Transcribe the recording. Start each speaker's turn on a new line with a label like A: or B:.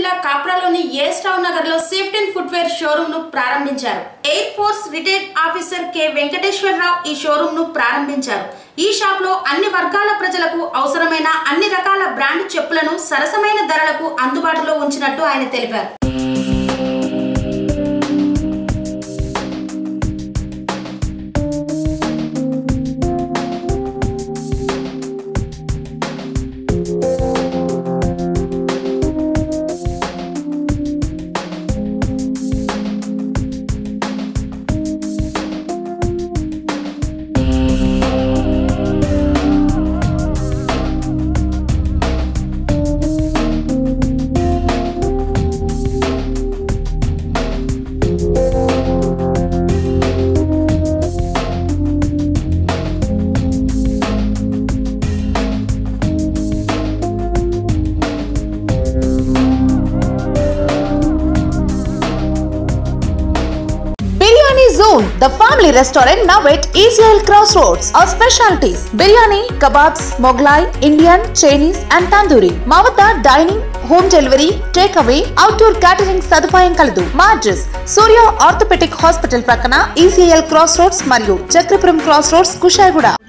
A: జిల్లా కాప్రాలోని ఏ స్టావ్ నగర్ లో సేఫ్టెన్ footwear showroom ను ప్రారంభించారు air force retired officer K Venkateswara Rao ఈ షోరూమ్ ను ప్రారంభించారు ఈ షాప్ లో అన్ని వర్గాల ప్రజలకు అవసరమైన అన్ని రకాల బ్రాండ్ చెప్పులను సరసమైన ధరలకు అందుబాటులో ఉంచినట్టు ఆయన తెలిపారు
B: Biryani Zone, the family restaurant now at Israel Crossroads. Our specialties biryani, kebabs, Mughlai, Indian, Chinese, and tandoori. మా వద్ద dining home delivery take away outdoor catering సదుపాయం కలదు మా అడ్రస్ సూర్య ఆర్థోపెటిక్ హాస్పిటల్ ప్రక్కన ఈసీఎల్ క్రాస్ రోడ్స్ మరియు Chakrapuram cross roads Kushaiguda